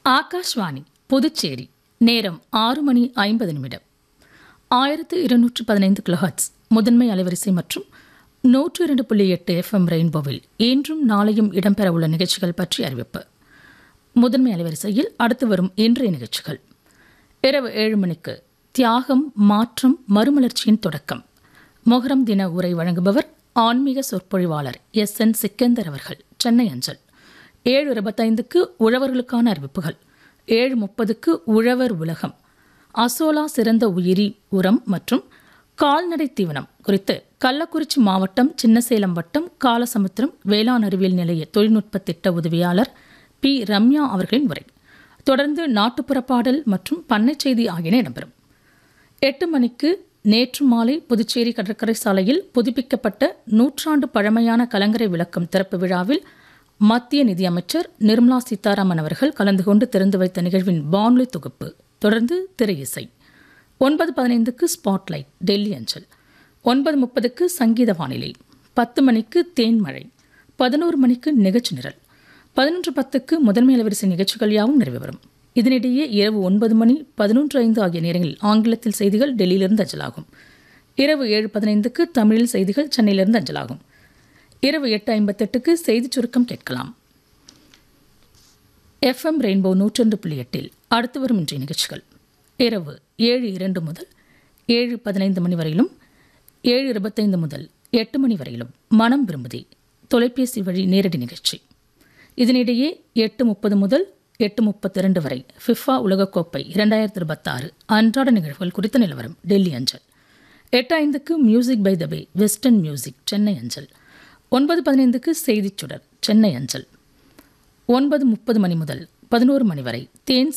ஆகாஷ்வாணி புதுச்சேரி நேரம் ஆறு மணி ஐம்பது நிமிடம் ஆயிரத்து இருநூற்று பதினைந்து கிலோஹர்ட்ஸ் முதன்மை அலைவரிசை மற்றும் நூற்று இரண்டு புள்ளி எட்டு எஃப்எம் ரெயின்போவில் இன்றும் நாளையும் இடம்பெறவுள்ள நிகழ்ச்சிகள் பற்றி அறிவிப்பு முதன்மை அலைவரிசையில் அடுத்து வரும் இன்றைய நிகழ்ச்சிகள் இரவு ஏழு மணிக்கு தியாகம் மாற்றம் மறுமலர்ச்சியின் தொடக்கம் மொஹரம் தின உரை வழங்குபவர் ஆன்மீக சொற்பொழிவாளர் எஸ் என் சிக்கந்தர் அவர்கள் சென்னை அஞ்சல் ஏழு இருபத்தைந்துக்கு உழவர்களுக்கான அறிவிப்புகள் ஏழு முப்பதுக்கு உழவர் உலகம் அசோலா சிறந்த உயிரி உரம் மற்றும் கால்நடை தீவனம் குறித்து கள்ளக்குறிச்சி மாவட்டம் சின்னசேலம் வட்டம் காலசமுத்திரம் வேளாண் அறிவியல் நிலைய தொழில்நுட்ப திட்ட உதவியாளர் பி ரம்யா அவர்களின் உரை தொடர்ந்து நாட்டுப்புற பாடல் மற்றும் பண்ணை செய்தி ஆகியன இடம்பெறும் எட்டு மணிக்கு நேற்று மாலை புதுச்சேரி கடற்கரை சாலையில் புதுப்பிக்கப்பட்ட நூற்றாண்டு பழமையான கலங்கரை விளக்கம் திறப்பு விழாவில் மத்திய நிதியமைச்சர் நிர்மலா சீதாராமன் அவர்கள் கலந்து கொண்டு திறந்து வைத்த நிகழ்வின் வானொலி தொகுப்பு தொடர்ந்து திரை இசை ஒன்பது பதினைந்துக்கு ஸ்பாட்லைட் டெல்லி அஞ்சல் ஒன்பது முப்பதுக்கு சங்கீத வானிலை பத்து மணிக்கு தேன்மழை பதினோரு மணிக்கு நிகழ்ச்சி நிரல் பதினொன்று பத்துக்கு முதன்மை அலைவரிசை நிகழ்ச்சிகள் யாவும் நிறைவு பெறும் இதனிடையே இரவு ஒன்பது மணி பதினொன்று ஐந்து ஆகிய நேரங்களில் ஆங்கிலத்தில் செய்திகள் டெல்லியிலிருந்து அஞ்சலாகும் இரவு ஏழு பதினைந்துக்கு தமிழில் செய்திகள் சென்னையிலிருந்து அஞ்சலாகும் இரவு எட்டு ஐம்பத்தெட்டுக்கு செய்திச் சுருக்கம் கேட்கலாம் எஃப்எம் ரெயின்போ நூற்றொன்று புள்ளி எட்டில் அடுத்து வரும் இன்றைய நிகழ்ச்சிகள் இரவு ஏழு இரண்டு முதல் ஏழு பதினைந்து மணி வரையிலும் ஏழு இருபத்தைந்து முதல் எட்டு மணி வரையிலும் மனம் விரும்புதே தொலைபேசி வழி நேரடி நிகழ்ச்சி இதனிடையே எட்டு முப்பது முதல் எட்டு முப்பத்தி இரண்டு வரை ஃபிஃபா உலகக்கோப்பை இரண்டாயிரத்தி இருபத்தாறு அன்றாட நிகழ்வுகள் குறித்த நிலவரம் டெல்லி அஞ்சல் எட்டு ஐந்துக்கு music by the bay western music Chennai அஞ்சல் ஒன்பது பதினைந்துக்கு செய்திச் சுடர் சென்னை அஞ்சல் ஒன்பது முப்பது மணி முதல் பதினோரு மணி வரை தேன்